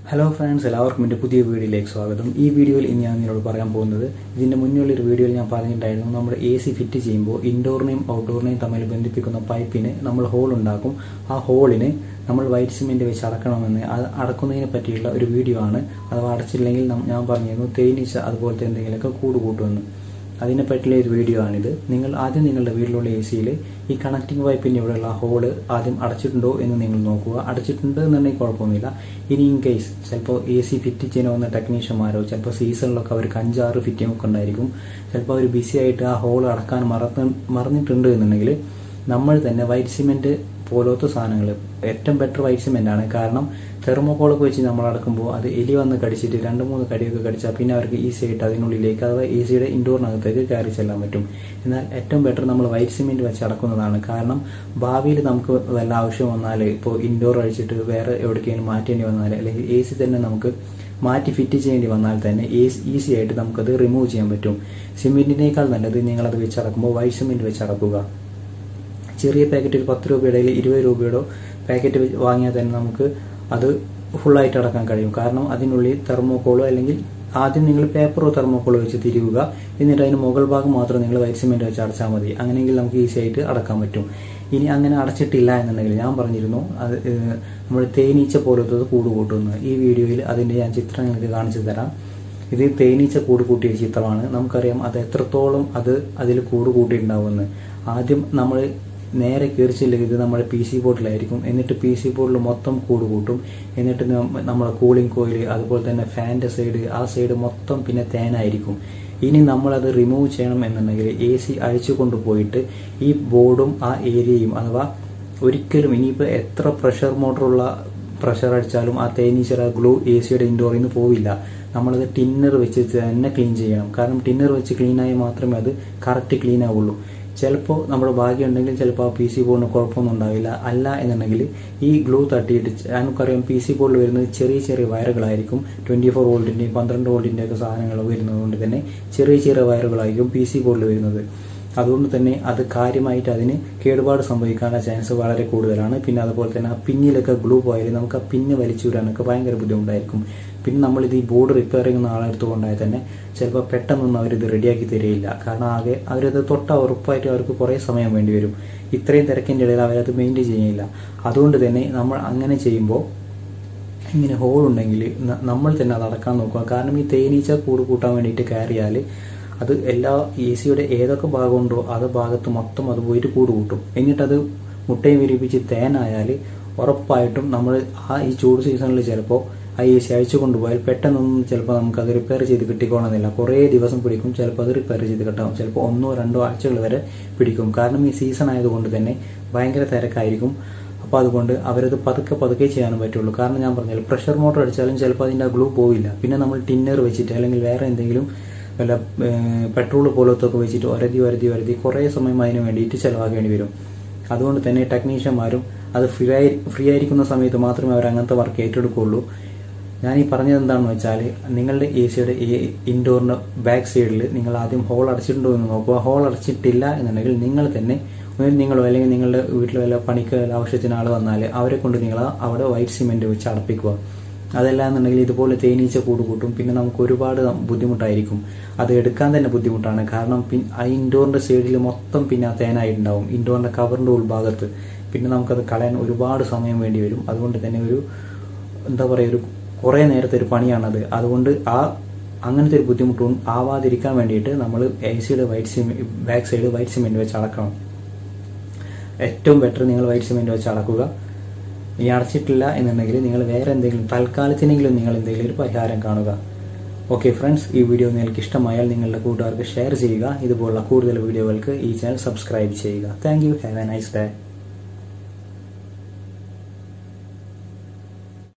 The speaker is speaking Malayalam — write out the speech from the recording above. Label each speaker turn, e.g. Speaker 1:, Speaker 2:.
Speaker 1: ഹലോ ഫ്രണ്ട്സ് എല്ലാവർക്കും എൻ്റെ പുതിയ വീഡിയോയിലേക്ക് സ്വാഗതം ഈ വീഡിയോയിൽ ഇനി ഞാൻ നിങ്ങളോട് പറയാൻ പോകുന്നത് ഇതിൻ്റെ മുന്നിലുള്ള ഒരു വീഡിയോയിൽ ഞാൻ പറഞ്ഞിട്ടുണ്ടായിരുന്നു നമ്മുടെ എ സി ഫിറ്റ് ചെയ്യുമ്പോൾ ഇൻഡോറിനെയും ഔട്ട്ഡോറിനെയും തമ്മിൽ ബന്ധിപ്പിക്കുന്ന പൈപ്പിന് നമ്മൾ ഹോൾ ഉണ്ടാക്കും ആ ഹോളിന് നമ്മൾ വൈറ്റ് സിമെൻറ്റ് വെച്ച് അടക്കണമെന്ന് അത് അടക്കുന്നതിനെ പറ്റിയുള്ള ഒരു വീഡിയോ ആണ് അഥവാ അടച്ചില്ലെങ്കിൽ നം- ഞാൻ പറഞ്ഞിരുന്നു തേനീച്ച അതുപോലത്തെ എന്തെങ്കിലുമൊക്കെ കൂട് കൂട്ടുമെന്ന് അതിനെ പറ്റിയുള്ള ഒരു വീഡിയോ ആണിത് നിങ്ങൾ ആദ്യം നിങ്ങളുടെ വീട്ടിലുള്ള എ സിയിൽ ഈ കണക്റ്റിംഗ് പൈപ്പിൻ്റെ ഇവിടെയുള്ള ഹോള് ആദ്യം അടച്ചിട്ടുണ്ടോ എന്ന് നിങ്ങൾ നോക്കുക അടച്ചിട്ടുണ്ട് എന്നുണ്ടെങ്കിൽ കുഴപ്പമൊന്നുമില്ല ഇനി ഇൻ കേസ് ചിലപ്പോൾ എ സി ഫിറ്റ് ചെയ്യുന്ന ടെക്നീഷ്യന്മാരോ ചിലപ്പോൾ സീസണിലൊക്കെ അവർക്ക് അഞ്ചാറ് ഫിറ്റിംഗ് ഒക്കെ ഉണ്ടായിരിക്കും ചിലപ്പോൾ അവർ ബിസി ആയിട്ട് ആ ഹോൾ അടക്കാൻ മറന്ന് മറന്നിട്ടുണ്ട് എന്നുണ്ടെങ്കിൽ നമ്മൾ തന്നെ വൈറ്റ് സിമെന്റ് പോലത്തെ സാധനങ്ങൾ ഏറ്റവും ബെറ്റർ വൈറ്റ് സിമെന്റ് ആണ് കാരണം തെർമോകോളൊക്കെ വെച്ച് നമ്മൾ അടക്കുമ്പോൾ അത് എലി വന്ന് കടിച്ചിട്ട് രണ്ട് മൂന്ന് കടിയൊക്കെ കടിച്ചാൽ പിന്നെ അവർക്ക് ഈസി ആയിട്ട് അതിനുള്ളിലേക്ക് അഥവാ എ സിയുടെ ഇൻഡോറിനകത്തേക്ക് കയറി ചെല്ലാൻ പറ്റും എന്നാൽ ഏറ്റവും ബെറ്റർ നമ്മൾ വൈറ്റ് സിമെന്റ് വെച്ച് അടക്കുന്നതാണ് കാരണം ഭാവിയിൽ നമുക്ക് വല്ല ആവശ്യം വന്നാൽ ഇപ്പോൾ ഇൻഡോർ അഴിച്ചിട്ട് വേറെ എവിടേക്കെങ്കിലും മാറ്റേണ്ടി വന്നാൽ അല്ലെങ്കിൽ എ സി തന്നെ നമുക്ക് മാറ്റി ഫിറ്റ് ചെയ്യേണ്ടി വന്നാൽ തന്നെ ഈസി ആയിട്ട് നമുക്കത് റിമൂവ് ചെയ്യാൻ പറ്റും സിമെന്റിനേക്കാൾ നല്ലത് നിങ്ങളത് വെച്ച് അടക്കുമ്പോൾ വൈറ്റ് സിമെന്റ് വെച്ച് അടക്കുക ചെറിയ പാക്കറ്റിൽ പത്ത് രൂപയുടെ അല്ലെങ്കിൽ ഇരുപത് രൂപയുടെ പാക്കറ്റ് വാങ്ങിയാൽ തന്നെ നമുക്ക് അത് ഫുള്ളായിട്ട് അടക്കാൻ കഴിയും കാരണം അതിനുള്ളിൽ തെർമോക്കോളോ അല്ലെങ്കിൽ ആദ്യം നിങ്ങൾ പേപ്പറോ തെർമോക്കോളോ വെച്ച് തിരിയുക എന്നിട്ട് അതിന് മുകൾ ഭാഗം മാത്രം നിങ്ങൾ വൈറ്റ് സിമെന്റ് വെച്ച് അടച്ചാൽ മതി അങ്ങനെയെങ്കിൽ നമുക്ക് ഈസി ആയിട്ട് അടക്കാൻ പറ്റും ഇനി അങ്ങനെ അടച്ചിട്ടില്ല എന്നുണ്ടെങ്കിൽ ഞാൻ പറഞ്ഞിരുന്നു അത് ഏഹ്, നമ്മൾ തേനീച്ച പോലത്തത് കൂട് കൂട്ടുന്നു ഈ വീഡിയോയിൽ അതിന്റെ ഞാൻ ചിത്രം നിങ്ങൾക്ക് കാണിച്ചു തരാം ഇത് തേനീച്ച കൂട് കൂട്ടിയ ചിത്രമാണ് നമുക്കറിയാം അത് എത്രത്തോളം അത് അതിൽ കൂട് കൂട്ടിയിട്ടുണ്ടാവുമെന്ന് ആദ്യം നമ്മൾ നേരെ കീറിച്ചില്ല ഇത് നമ്മുടെ പി സി ബോർഡിലായിരിക്കും എന്നിട്ട് പി സി ബോർഡിൽ മൊത്തം കൂട് കൂട്ടും എന്നിട്ട് നമ്മ- നമ്മുടെ കൂളിംഗ് കോയിൽ അതുപോലെ തന്നെ ഫാൻ്റെ സൈഡ് ആ സൈഡ് മൊത്തം പിന്നെ തേനായിരിക്കും ഇനി നമ്മളത് റിമൂവ് ചെയ്യണം എന്നുണ്ടെങ്കിൽ എ സി അഴിച്ചു കൊണ്ടുപോയിട്ട് ഈ ബോർഡും ആ ഏരിയയും അഥവാ ഒരിക്കലും ഇനിയിപ്പോൾ എത്ര പ്രഷർ മോട്ടറുള്ള പ്രഷർ അടിച്ചാലും ആ തേനീച്ചയുടെ ഗ്ലൂ എ സിയുടെ ഇൻഡോറിൽ നിന്ന് പോവില്ല നമ്മളത് ടിന്നർ വെച്ച് തന്നെ ക്ലീൻ ചെയ്യണം കാരണം ടിന്നർ വെച്ച് ക്ലീൻ ആയി മാത്രമേ അത് കറക്റ്റ് ക്ലീൻ ആവുള്ളൂ ചിലപ്പോൾ നമ്മുടെ ഭാഗ്യം ഉണ്ടെങ്കിൽ ചിലപ്പോൾ ആ പി സി ബോർഡിന് കുഴപ്പമൊന്നും ഉണ്ടാവില്ല അല്ല എന്നുണ്ടെങ്കിൽ ഈ ഗ്ലൂ തട്ടിയിട്ട് ച- നമുക്കറിയാം പി സി ബോർഡിൽ വരുന്നത് ചെറിയ ചെറിയ വയറുകളായിരിക്കും ട്വൻറ്റി ഫോർ വോൾട്ടിൻ്റെയും പന്ത്രണ്ട് വോൾട്ടിൻ്റെ ഒക്കെ സാധനങ്ങൾ വരുന്നത് കൊണ്ട് തന്നെ ചെറിയ ചെറിയ വയറുകളായിരിക്കും പി സി ബോർഡിൽ വരുന്നത് അതുകൊണ്ട് തന്നെ അത് കാര്യമായിട്ട് അതിന് കേടുപാട് സംഭവിക്കാനുള്ള ചാൻസ് വളരെ കൂടുതലാണ് പിന്നെ അതുപോലെ തന്നെ ആ പിന്നിലൊക്കെ ഗ്ലൂ പോയാൽ നമുക്ക് ആ പിന്ന് വലിച്ചൂരാനൊക്കെ ഭയങ്കര ബുദ്ധിമുട്ടായിരിക്കും പിന്നെ നമ്മളിത് ഈ ബോർഡ് റിപ്പയർ ചെയ്യുന്ന ആളെടുത്ത് കൊണ്ടാൽ തന്നെ ചിലപ്പോൾ പെട്ടെന്നൊന്നും അവരിത് റെഡിയാക്കി തരികയില്ല കാരണം ആകെ അവരത് തൊട്ട ഉറപ്പായിട്ട് അവർക്ക് കുറേ സമയം വേണ്ടി വരും ഇത്രയും തിരക്കിൻ്റെ ഇടയിൽ അവരത് മെയിൻറ്റെയിൻ ചെയ്യുന്നില്ല അതുകൊണ്ട് തന്നെ നമ്മൾ അങ്ങനെ ചെയ്യുമ്പോൾ ഇങ്ങനെ ഹോൾ ഉണ്ടെങ്കിൽ ന- നമ്മൾ തന്നെ അത് അടക്കാൻ നോക്കുക കാരണം ഈ തേനീച്ച കൂട് കൂട്ടാൻ വേണ്ടിയിട്ട് കയറിയാൽ അത് എല്ലാ എ സിയുടെ ഏതൊക്കെ ഭാഗമുണ്ടോ അത് ഭാഗത്ത് മൊത്തം അത് പോയിട്ട് കൂട് കൂട്ടും എന്നിട്ടത് മുട്ടയും വിരിപ്പിച്ച് തേനായാൽ ഉറപ്പായിട്ടും നമ്മൾ ആ ഈ ചൂട് സീസണിൽ ചിലപ്പോൾ ആ എ സി അഴിച്ചു കൊണ്ടുപോയാൽ പെട്ടെന്നൊന്നും ചിലപ്പോൾ നമുക്ക് അത് റിപ്പയർ ചെയ്ത് കിട്ടിക്കോണമെന്നില്ല കുറേ ദിവസം പിടിക്കും ചിലപ്പോൾ അത് റിപ്പയർ ചെയ്ത് കിട്ടാം ചിലപ്പോൾ ഒന്നോ രണ്ടോ ആഴ്ചകൾ വരെ പിടിക്കും കാരണം ഈ സീസൺ ആയതുകൊണ്ട് തന്നെ ഭയങ്കര തിരക്കായിരിക്കും അപ്പോൾ അതുകൊണ്ട് അവരത് പതുക്കെ പതുക്കെ ചെയ്യാനും പറ്റുള്ളൂ കാരണം ഞാൻ പറഞ്ഞാൽ പ്രഷർ മോട്ടർ അടിച്ചാലും ചിലപ്പോൾ അതിൻ്റെ ഗ്ലൂ പോവില്ല പിന്നെ നമ്മൾ ടിന്നർ വെച്ചിട്ട് അല്ലെങ്കിൽ വേറെ എന്തെങ്കിലും വല്ല പെട്രോൾ പോലത്തെ ഒക്കെ വെച്ചിട്ട് ഒരതി ഒരതി ഒരതി കുറേ സമയം അതിന് വേണ്ടിയിട്ട് ചിലവാക്കേണ്ടി വരും അതുകൊണ്ട് തന്നെ ടെക്നീഷ്യന്മാരും അത് ഫ്രീ ആയി ഫ്രീ ആയിരിക്കുന്ന സമയത്ത് മാത്രമേ അവർ അങ്ങനത്തെ വർക്ക് ഏറ്റെടുക്കുകയുള്ളൂ ഞാൻ ഈ പറഞ്ഞത് എന്താണെന്ന് വെച്ചാൽ നിങ്ങളുടെ എ സിയുടെ ഇൻഡോറിന്റെ ബാക്ക് സൈഡിൽ നിങ്ങൾ ആദ്യം ഹോൾ അടച്ചിട്ടുണ്ടോ എന്ന് നോക്കുക ഹോൾ അടച്ചിട്ടില്ല എന്നുണ്ടെങ്കിൽ നിങ്ങൾ തന്നെ ഒന്നുകിൽ നിങ്ങളോ അല്ലെങ്കിൽ നിങ്ങളുടെ വീട്ടിൽ വല്ല പണിക്ക് വല്ല ആവശ്യത്തിന് ആൾ വന്നാൽ അവരെ കൊണ്ട് നിങ്ങൾ അവിടെ വൈറ്റ് സിമെന്റ് വെച്ച് അടപ്പിക്കുക അതല്ല എന്നുണ്ടെങ്കിൽ ഇതുപോലെ തേനീച്ച കൂട് കൂട്ടും പിന്നെ നമുക്ക് ഒരുപാട് ബുദ്ധിമുട്ടായിരിക്കും അത് എടുക്കാൻ തന്നെ ബുദ്ധിമുട്ടാണ് കാരണം പിൻ ആ ഇൻഡോറിന്റെ സൈഡിൽ മൊത്തം പിന്നെ ആ തേനായിട്ടുണ്ടാവും ഇൻഡോറിന്റെ കവറിന്റെ ഉൾഭാഗത്ത് പിന്നെ നമുക്കത് കളയാൻ ഒരുപാട് സമയം വേണ്ടി വരും അതുകൊണ്ട് തന്നെ ഒരു എന്താ പറയുക ഒരു കുറേ നേരത്തെ ഒരു പണിയാണത് അതുകൊണ്ട് ആ അങ്ങനത്തെ ഒരു ബുദ്ധിമുട്ടും ആവാതിരിക്കാൻ വേണ്ടിയിട്ട് നമ്മൾ എ സിയുടെ white cement back side white cement വെച്ച് അടക്കണം ഏറ്റവും ബെറ്റർ നിങ്ങൾ വൈറ്റ് സിമെന്റ് വെച്ച് അടക്കുക ഈ അടച്ചിട്ടില്ല എന്നുണ്ടെങ്കിൽ നിങ്ങൾ വേറെ എന്തെങ്കിലും തൽക്കാലത്തിനെങ്കിലും നിങ്ങൾ എന്തെങ്കിലും ഒരു പരിഹാരം കാണുക ഓക്കെ ഫ്രണ്ട്സ് ഈ വീഡിയോ നിങ്ങൾക്ക് ഇഷ്ടമായാൽ നിങ്ങളുടെ കൂട്ടുകാർക്ക് ഷെയർ ചെയ്യുക ഇതുപോലുള്ള കൂടുതൽ വീഡിയോകൾക്ക് ഈ ചാനൽ സബ്സ്ക്രൈബ് ചെയ്യുക thank you have a nice day